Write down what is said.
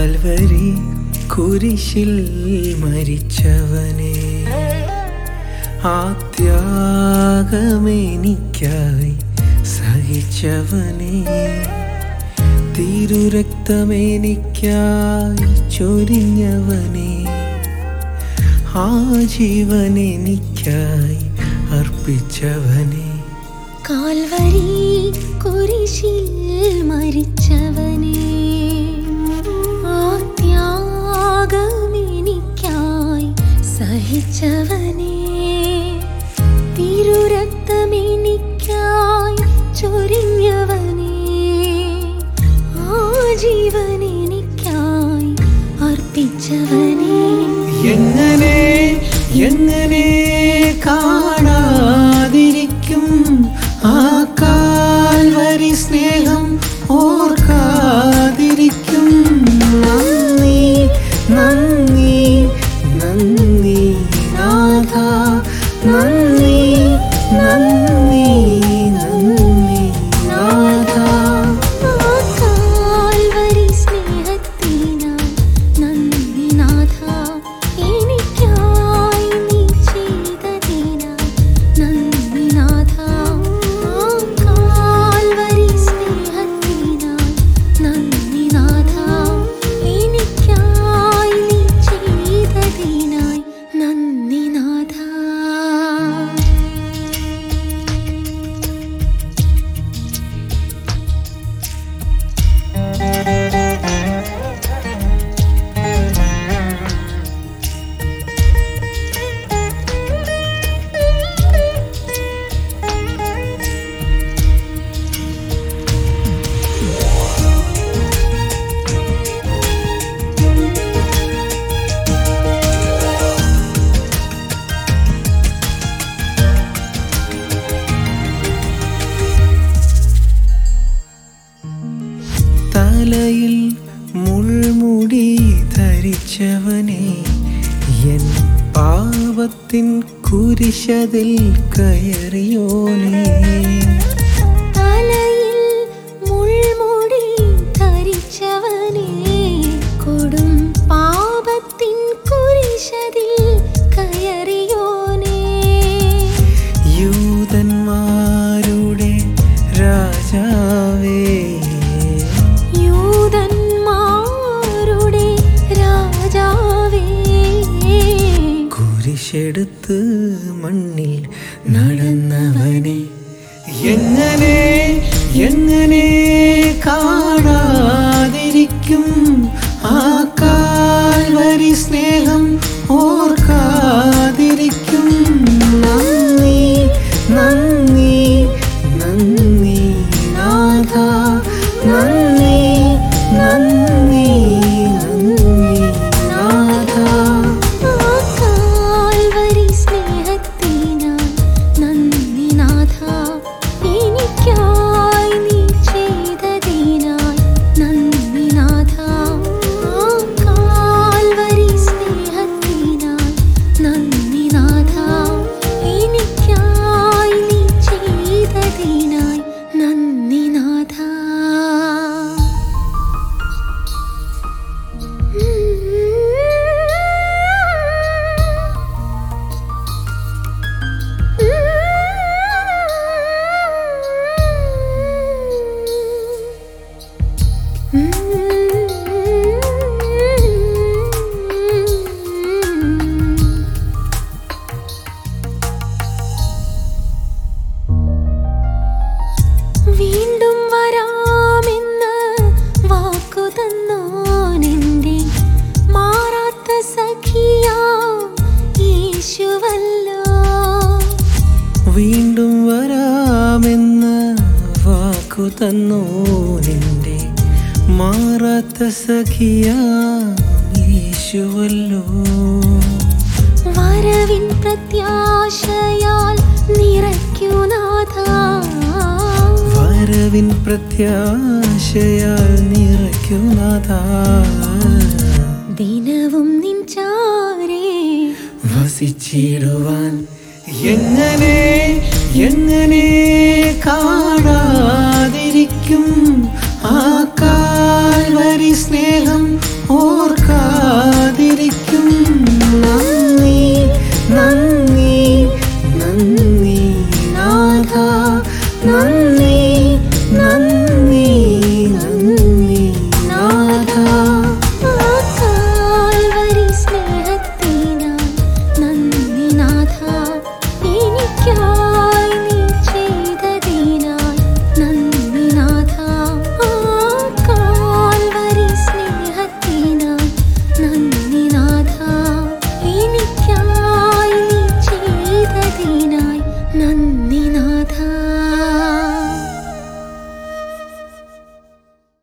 Calvary കുരിശിൽ മരിച്ചവനെ ആ ത്യാഗമെനിക്കായി സഹിച്ചവനെ തിരുരക്തമെനിക്കായി ചൊരിഞ്ഞവനെ ആ ജീവനെനിക്കായി അർപ്പിച്ചവനെ കാൽവരി കുരിശിൽ മരിച്ചവനെ ആ ത്യാഗമെനിക്കായി സഹിച്ചവനെ തിരുരക്തമെനിക്കായി ചൊരിഞ്ഞവനെ ആ ജീവനെനിക്കായി അർപ്പിച്ചവനെ എങ്ങനെ എങ്ങനെ കാണാതിരിക്കും ആ കാൽവരി സ്നേഹം ഓർക്കാതിരിക്കും നന്ദി നന്ദി നന്ദി നാഥ നന്ദി നന്ദി നന്ദി നാഥ ആ കാൽവരി സ്നേഹത്തിനായി നന്ദി നാഥ എനിക്കായി നീ ചെയ്തതിനായി നന്ദി നാഥ ആ കാൽവരി സ്നേഹത്തിനായി നന്ദി നാഥ എനിക്കായി നീ ചെയ്തതിനായി നന്ദി നാഥ തലയിൽ മുൾമുടി ധരിച്ചവനെ എൻ പാപത്തിൻ കുരിശതിൽ കയറിയോനേ തലയിൽ മുൾമുടി ധരിച്ചവനെ കൊടും പാപത്തിൻ കുരിശതിൽ കയറിയോനേ യൂതന്മാരുടെ രാജാവേ യൂതന്മാരുടെ രാജാവേ കുരിശെടുത്ത് മണ്ണിൽ നടന്നവനെ എങ്ങനെ എങ്ങനെ കാണാതിരിക്കും ആ കാൽവരി സ്നേഹം ഓർക്കാതിരിക്കും നന്ദി നന്ദി നന്ദി നാഥ നന്ദി നന്ദി നന്ദി നാഥ ആ കാൽവരി സ്നേഹത്തിനായി നന്ദി നാഥ എനിക്കായി നീ ചെയ്തതിനായി നന്ദി നാഥ ആ കാൽവരി സ്നേഹത്തിനായി നന്ദി നാഥ എനിക്കായി നീ ചെയ്തതിനായി നന്ദി നാഥ വീണ്ടും വരാമെന്ന് വാക്കു തന്നോനെന്റെ മാറാത്ത സഖിയാ യേശുവല്ലോ വീണ്ടും വരാമെന്ന് വാക്കു തന്നു നിന്റെ മാറാത്ത സഖിയ യേശുവല്ലോ വരവിൻ പ്രത്യാശയാൽ നിറയ്ക്കുനാഥ വരവിൻ പ്രത്യാശയാൽ നിറയ്ക്കുന്നത ദിനവും നിൻ ചാരേ വസിച്ചിടുവാൻ എങ്ങനെ എങ്ങനെ കാണാതിരിക്കും ആ കാൽവരി സ്നേഹം ഓർക്കാ